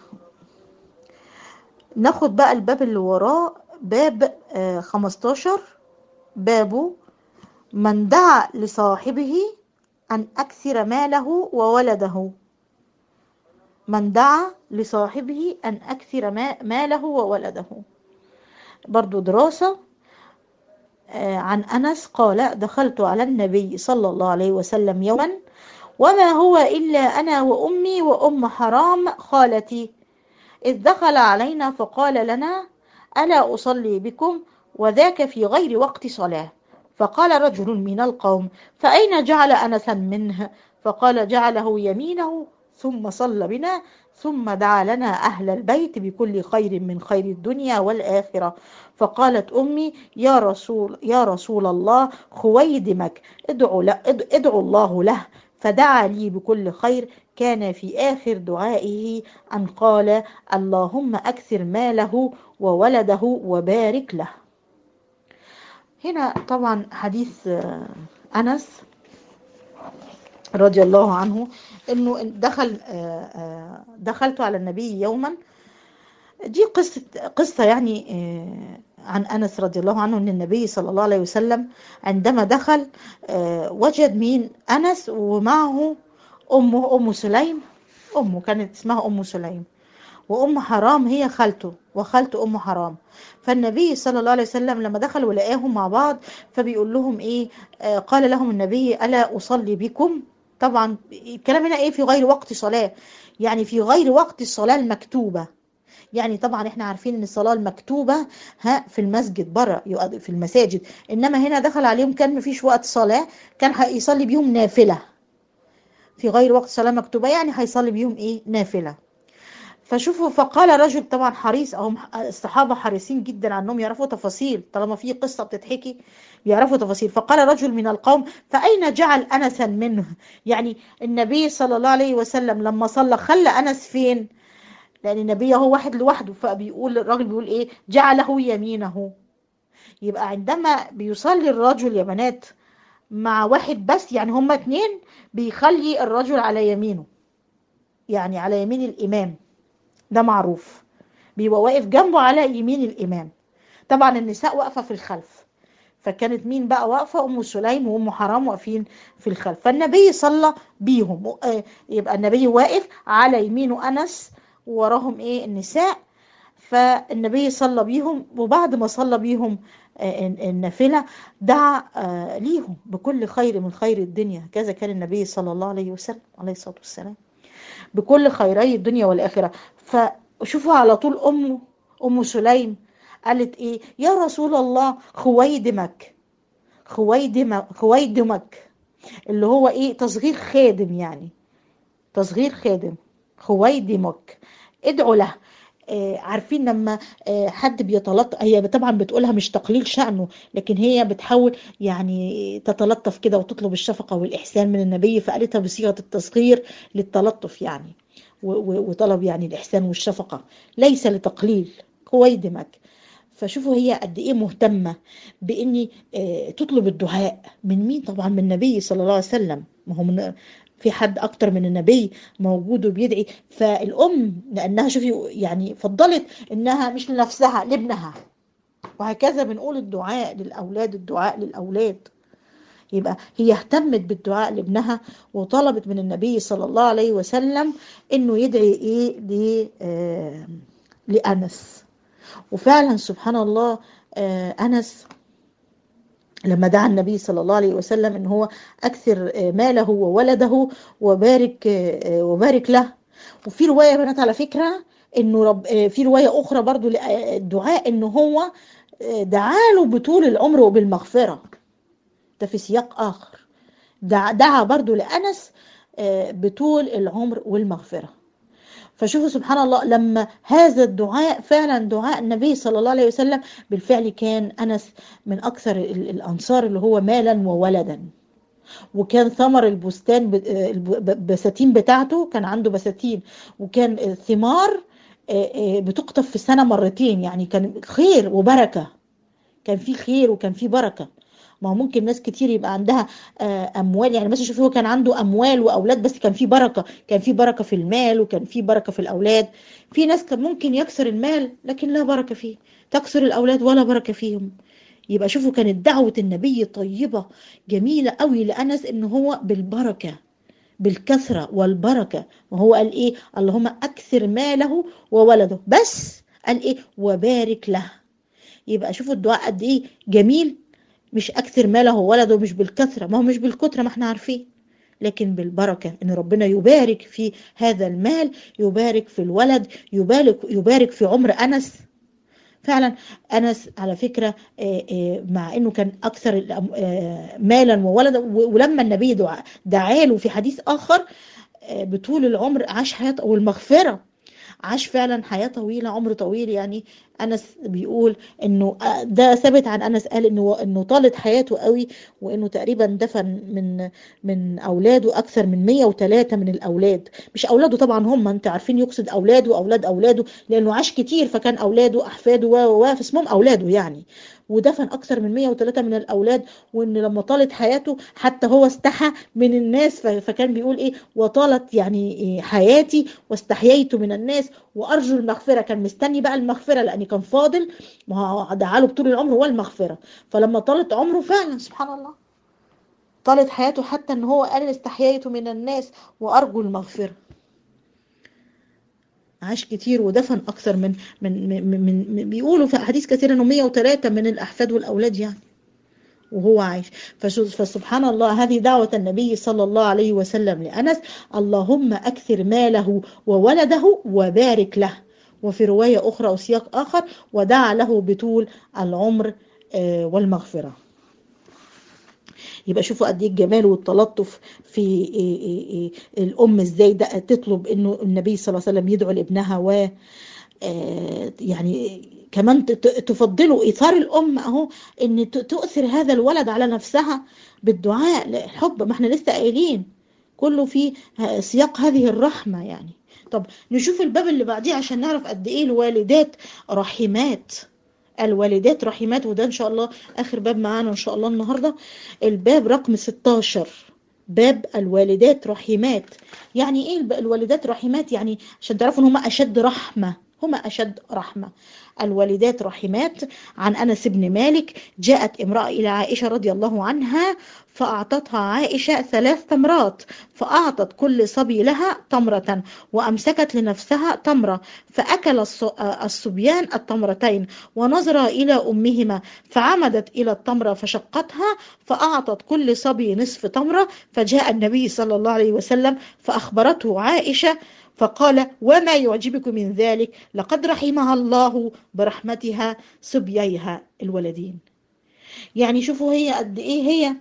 ناخد بقى الباب اللي وراه باب آه 15 بابه من دعا لصاحبه أن أكثر ماله وولده من دعا لصاحبه أن أكثر ماله وولده برضو دراسة عن أنس قال دخلت على النبي صلى الله عليه وسلم يوما وما هو إلا أنا وأمي وأم حرام خالتي إذ دخل علينا فقال لنا ألا أصلي بكم وذاك في غير وقت صلاة فقال رجل من القوم فأين جعل أنسا منه فقال جعله يمينه ثم صلى بنا ثم دعا لنا أهل البيت بكل خير من خير الدنيا والآخرة فقالت أمي يا رسول يا رسول الله خويدمك ادعو, ادعو الله له فدعا لي بكل خير كان في آخر دعائه أن قال اللهم أكثر ماله وولده وبارك له هنا طبعا حديث أنس رضي الله عنه انه دخل دخلت على النبي يوما دي قصة قصة يعني عن أنس رضي الله عنه أن النبي صلى الله عليه وسلم عندما دخل وجد مين أنس ومعه أمه أم سليم أمه كانت اسمها أم سليم وأم حرام هي خالته وخالته أم حرام فالنبي صلى الله عليه وسلم لما دخل ولقاهم مع بعض فبيقول لهم إيه آه قال لهم النبي ألا أصلي بكم طبعا الكلام هنا إيه في غير وقت صلاة يعني في غير وقت الصلاة المكتوبة يعني طبعا احنا عارفين ان الصلاه المكتوبه ها في المسجد بره في المساجد انما هنا دخل عليهم كان مفيش وقت صلاه كان هيصلي بيهم نافله في غير وقت صلاه مكتوبه يعني هيصلي بيهم ايه نافله فشوفوا فقال رجل طبعا حريص او الصحابه حريصين جدا عنهم يعرفوا تفاصيل طالما في قصه بتتحكي بيعرفوا تفاصيل فقال رجل من القوم فاين جعل انسا منه يعني النبي صلى الله عليه وسلم لما صلى خلى انس فين لان النبي هو واحد لوحده فبيقول الراجل بيقول ايه جعله يمينه يبقى عندما بيصلي الرجل يا بنات مع واحد بس يعني هما اتنين بيخلي الرجل على يمينه يعني على يمين الامام ده معروف بيبقى واقف جنبه على يمين الامام طبعا النساء واقفه في الخلف فكانت مين بقى واقفه ام سليم وام حرام واقفين في الخلف فالنبي صلى بيهم يبقى النبي واقف على يمينه انس ووراهم ايه النساء فالنبي صلى بيهم وبعد ما صلى بيهم النافلة دعا ليهم بكل خير من خير الدنيا كذا كان النبي صلى الله عليه وسلم عليه الصلاة والسلام بكل خيري الدنيا والآخرة فشوفوا على طول أمه أم سليم قالت إيه يا رسول الله خويدمك خويدمك خويدمك اللي هو إيه تصغير خادم يعني تصغير خادم خويدمك ادعوا له آه عارفين لما آه حد بيتلطف هي طبعا بتقولها مش تقليل شأنه لكن هي بتحاول يعني تتلطف كده وتطلب الشفقة والإحسان من النبي فقالتها بصيغة التصغير للتلطف يعني وطلب يعني الإحسان والشفقة ليس لتقليل قويدمك فشوفوا هي قد ايه مهتمه باني آه تطلب الدعاء من مين طبعا من النبي صلى الله عليه وسلم ما هو من في حد اكتر من النبي موجود وبيدعي فالام لانها شوفي يعني فضلت انها مش لنفسها لابنها وهكذا بنقول الدعاء للاولاد الدعاء للاولاد يبقى هي اهتمت بالدعاء لابنها وطلبت من النبي صلى الله عليه وسلم انه يدعي ايه ل آه لانس وفعلا سبحان الله آه انس لما دعا النبي صلى الله عليه وسلم ان هو اكثر ماله وولده وبارك وبارك له وفي روايه يا بنات على فكره انه رب في روايه اخرى برضو الدعاء ان هو دعا له بطول العمر وبالمغفره ده في سياق اخر دعا, دعا برضو لانس بطول العمر والمغفره فشوفوا سبحان الله لما هذا الدعاء فعلا دعاء النبي صلى الله عليه وسلم بالفعل كان انس من اكثر الانصار اللي هو مالا وولدا وكان ثمر البستان البساتين بتاعته كان عنده بساتين وكان الثمار بتقطف في السنه مرتين يعني كان خير وبركه كان في خير وكان في بركه ما هو ممكن ناس كتير يبقى عندها اموال يعني مثلا شوفي هو كان عنده اموال واولاد بس كان في بركه كان في بركه في المال وكان في بركه في الاولاد في ناس كان ممكن يكسر المال لكن لا بركه فيه تكسر الاولاد ولا بركه فيهم يبقى شوفوا كانت دعوة النبي طيبة جميلة قوي لأنس إن هو بالبركة بالكثرة والبركة وهو قال إيه اللهم أكثر ماله وولده بس قال إيه وبارك له يبقى شوفوا الدعاء قد إيه جميل مش أكثر ماله وولده مش بالكثرة ما هو مش بالكثرة ما احنا عارفين لكن بالبركة إن ربنا يبارك في هذا المال يبارك في الولد يبارك يبارك في عمر أنس فعلا أنس على فكرة مع أنه كان أكثر مالا وولدا ولما النبي دعا دعاله في حديث آخر بطول العمر عاش حياة أو المغفرة عاش فعلا حياة طويلة عمر طويل يعني أنس بيقول إنه ده ثابت عن أنس قال إنه إنه طالت حياته قوي وإنه تقريبا دفن من من أولاده أكثر من 103 من الأولاد مش أولاده طبعا هم أنت عارفين يقصد أولاده وأولاد أولاده لأنه عاش كتير فكان أولاده أحفاده و و اسمهم أولاده يعني ودفن أكثر من 103 من الأولاد وإن لما طالت حياته حتى هو استحى من الناس فكان بيقول إيه وطالت يعني حياتي واستحييت من الناس وأرجو المغفرة كان مستني بقى المغفرة لأن كان فاضل ما هو دعاله بطول العمر هو المغفرة فلما طالت عمره فعلا سبحان الله طالت حياته حتى ان هو قال استحييت من الناس وارجو المغفره عاش كتير ودفن اكثر من من من, من, من بيقولوا في احاديث كثيره انه 103 من الاحفاد والاولاد يعني وهو عايش فسبحان الله هذه دعوة النبي صلى الله عليه وسلم لأنس اللهم أكثر ماله وولده وبارك له وفي رواية أخرى أو سياق آخر ودعا له بطول العمر والمغفرة يبقى شوفوا قد ايه الجمال والتلطف في إيه إيه إيه الام ازاي ده تطلب انه النبي صلى الله عليه وسلم يدعو لابنها و يعني كمان تفضلوا ايثار الام اهو ان تؤثر هذا الولد على نفسها بالدعاء الحب ما احنا لسه قايلين كله في سياق هذه الرحمه يعني طب نشوف الباب اللي بعديه عشان نعرف قد ايه الوالدات رحيمات الوالدات رحيمات وده ان شاء الله اخر باب معانا ان شاء الله النهارده الباب رقم 16 باب الوالدات رحيمات يعني ايه الوالدات رحيمات يعني عشان تعرفوا ان هم اشد رحمه هما أشد رحمة الوالدات رحمات عن أنس بن مالك جاءت امرأة إلى عائشة رضي الله عنها فأعطتها عائشة ثلاث تمرات فأعطت كل صبي لها تمرة وأمسكت لنفسها تمرة فأكل الصبيان التمرتين ونظر إلى أمهما فعمدت إلى التمرة فشقتها فأعطت كل صبي نصف تمرة فجاء النبي صلى الله عليه وسلم فأخبرته عائشة فقال وما يعجبك من ذلك لقد رحمها الله برحمتها صبييها الولدين يعني شوفوا هي قد ايه هي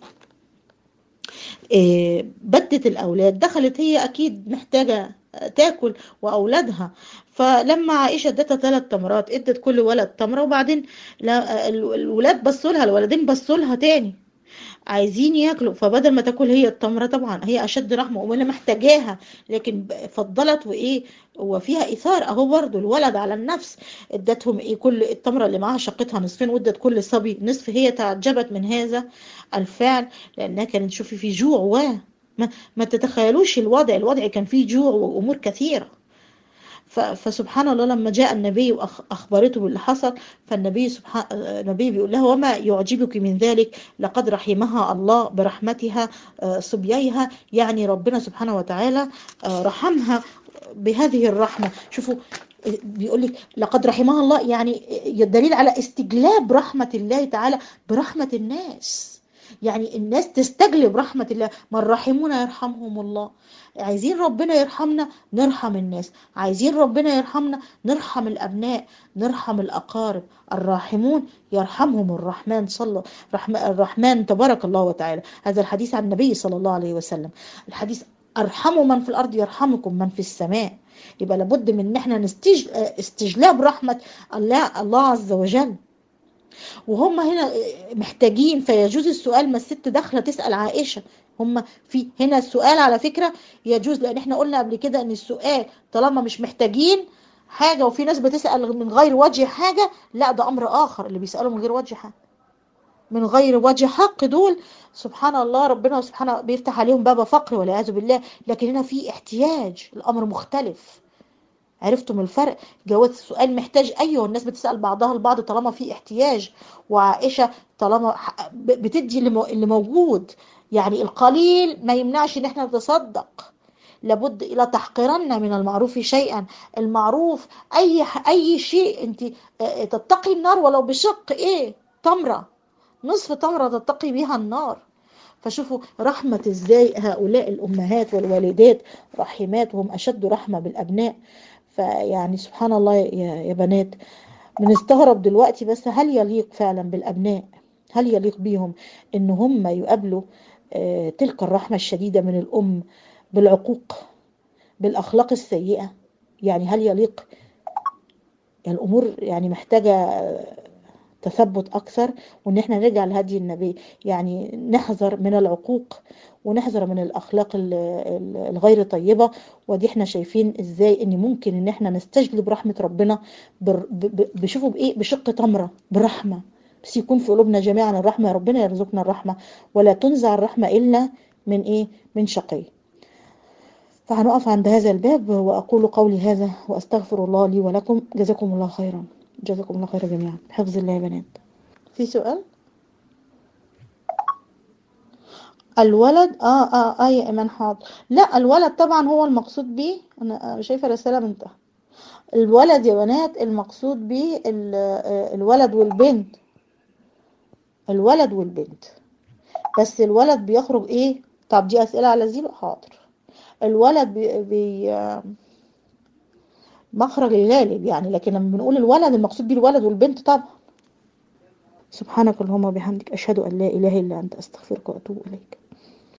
إيه بدت الاولاد دخلت هي اكيد محتاجه تاكل واولادها فلما عائشه ادتها ثلاث تمرات ادت كل ولد تمره وبعدين الولاد بصوا لها الولدين بصوا لها تاني عايزين ياكلوا فبدل ما تاكل هي التمره طبعا هي اشد رحمه ولا محتاجاها لكن فضلت وايه وفيها ايثار اهو برضو الولد على النفس ادتهم ايه كل التمره اللي معاها شقتها نصفين وادت كل صبي نصف هي تعجبت من هذا الفعل لانها كانت شوفي في جوع و ما, ما تتخيلوش الوضع الوضع كان فيه جوع وامور كثيره فسبحان الله لما جاء النبي وأخبرته باللي حصل فالنبي سبحان النبي بيقول له وما يعجبك من ذلك لقد رحمها الله برحمتها صبييها يعني ربنا سبحانه وتعالى رحمها بهذه الرحمة شوفوا بيقول لك لقد رحمها الله يعني الدليل على استجلاب رحمة الله تعالى برحمة الناس يعني الناس تستجلب رحمة الله من رحمونا يرحمهم الله عايزين ربنا يرحمنا نرحم الناس عايزين ربنا يرحمنا نرحم الأبناء نرحم الأقارب الراحمون يرحمهم الرحمن صلى الرحمن تبارك الله وتعالى هذا الحديث عن النبي صلى الله عليه وسلم الحديث أرحموا من في الأرض يرحمكم من في السماء يبقى لابد من ان احنا نستج... استجلاب رحمة الله الله عز وجل وهم هنا محتاجين فيجوز السؤال ما الست داخله تسال عائشه هم في هنا السؤال على فكره يجوز لان احنا قلنا قبل كده ان السؤال طالما مش محتاجين حاجه وفي ناس بتسال من غير وجه حاجه لا ده امر اخر اللي بيسالوا من غير وجه حاجه من غير وجه حق دول سبحان الله ربنا سبحانه بيفتح عليهم باب فقر والعياذ بالله لكن هنا في احتياج الامر مختلف عرفتم الفرق جواز السؤال محتاج ايوه الناس بتسال بعضها البعض طالما في احتياج وعائشه طالما بتدي اللي موجود يعني القليل ما يمنعش ان احنا نتصدق لابد لا تحقرن من المعروف شيئا المعروف اي اي شيء انت تتقي النار ولو بشق ايه تمره نصف تمره تتقي بها النار فشوفوا رحمة ازاي هؤلاء الأمهات والوالدات رحمات وهم أشد رحمة بالأبناء فيعني سبحان الله يا بنات بنستغرب دلوقتي بس هل يليق فعلا بالأبناء هل يليق بيهم إن هم يقابلوا تلك الرحمة الشديدة من الأم بالعقوق بالأخلاق السيئة يعني هل يليق يعني الأمور يعني محتاجة تثبت أكثر وإن إحنا نرجع لهدي النبي يعني نحذر من العقوق ونحذر من الأخلاق الغير طيبة ودي إحنا شايفين إزاي إن ممكن إن إحنا نستجلب رحمة ربنا بشوفوا بإيه بشق تمرة برحمة بس يكون في قلوبنا جميعا الرحمة يا ربنا يرزقنا الرحمة ولا تنزع الرحمة إلا من إيه من شقي فهنقف عند هذا الباب وأقول قولي هذا وأستغفر الله لي ولكم جزاكم الله خيرا جزاكم الله خيرا جميعا بحفظ الله يا بنات في سؤال الولد اه اه اه يا ايمان حاضر لا الولد طبعا هو المقصود بيه انا شايفه رساله منتهى الولد يا بنات المقصود بيه الولد والبنت الولد والبنت بس الولد بيخرج ايه طب دي اسئله على زيرو حاضر الولد بي, بي مخرج الغالب يعني لكن لما بنقول الولد المقصود بيه الولد والبنت طبعا سبحانك اللهم وبحمدك أشهد أن لا إله إلا أنت أستغفرك وأتوب إليك